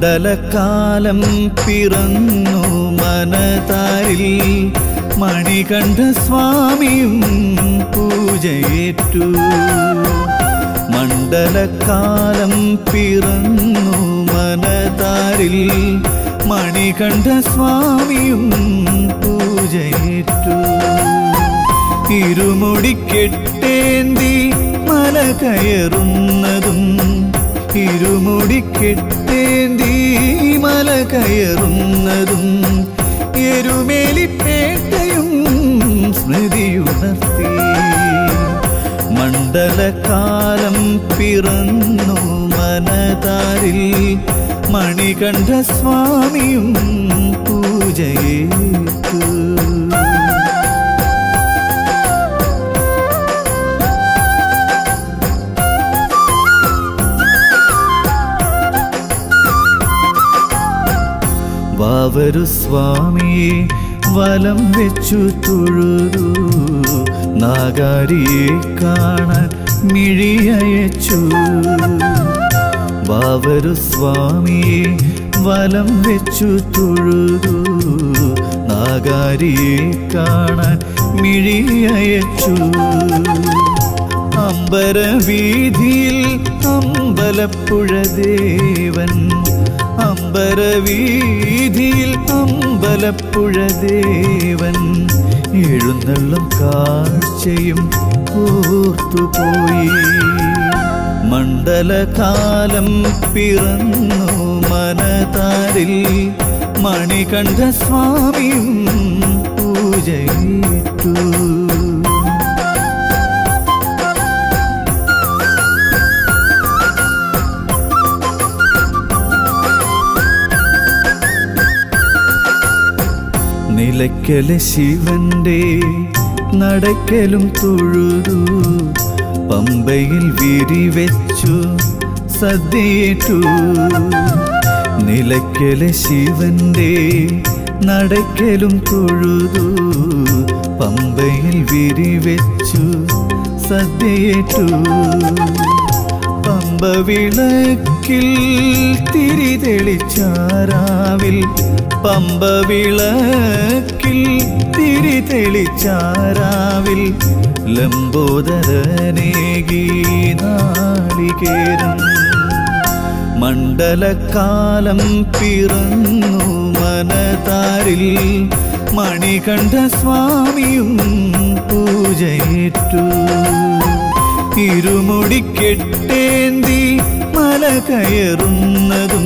മണ്ഡലകാലം പിറന്നു മനതാരിൽ മണികണ്ഠ സ്വാമിയും പൂജയേറ്റു മണ്ഡലകാലം പിറന്നു മനതാരിൽ മണികണ്ഠ സ്വാമിയും പൂജയേറ്റു ഇരുമുടിക്കെട്ടേന്തി മല കയറുന്നതും ഇരുമുടിക്കെട്ടേന്തി മല കയറുന്നതും എരുമേലിപ്പേട്ടയും സ്മൃതിയുണർത്തി മണ്ഡലകാലം പിറന്നു മനതാരിൽ മണികണ്ഠ സ്വാമിയും പൂജയേറ്റു വാവരു സ്വാമിയെ വലം വെച്ചു തൊഴുതു നാഗാരിയെ കാണാൻ മിഴിയയച്ചു വാവരു സ്വാമിയെ വലം വെച്ചു തൊഴുതു നാഗാരിയെ കാണാൻ മിഴിയയച്ചു അമ്പരവീതിയിൽ അമ്പലപ്പുഴ ദേവൻ അമ്പരവീതിയിൽ അമ്പലപ്പുഴ ദേവൻ എഴുന്നള്ളും കാഴ്ചയും ഓർത്തുപോയി മണ്ഡലകാലം പിറന്നു മനതാരിൽ മണികണ്ഠ സ്വാമിയും പൂജയിട്ടു നിലയ്ക്കലെ ശിവന്റെ നടക്കലും തൊഴുതു പമ്പയിൽ വിരിവെച്ചു സദ്യയേറ്റു നിലയ്ക്കലെ ശിവന്റെ നടക്കലും തൊഴുതു പമ്പയിൽ വിരിവെച്ചു സദ്യയേറ്റു പമ്പ വിളക്കിൽ തിരി തെളിച്ചാരാവിൽ പമ്പ വിളക്കിൽ തിരി തെളിച്ചാരാവിൽ ലംബോദരനേകി നാളികേരം മണ്ഡലകാലം പിറന്നു മനതാരിൽ മണികണ്ഠ സ്വാമിയും പൂജയേറ്റു ഇരുമുടിക്കെട്ടേന്തി മല കയറുന്നതും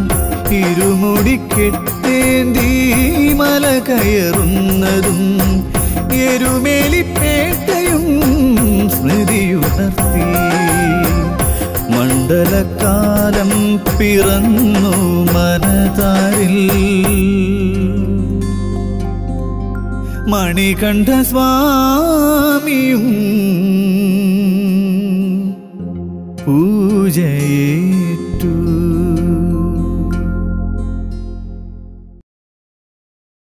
ഇരുമുടിക്കെട്ടേന്തി മല കയറുന്നതും എരുമേലിപ്പേട്ടയും സ്മൃതിയുണർത്തി മണ്ഡലകാലം പിറന്നു മനതാരിൽ മണികണ്ഠ സ്വാമിയും പൂജയേ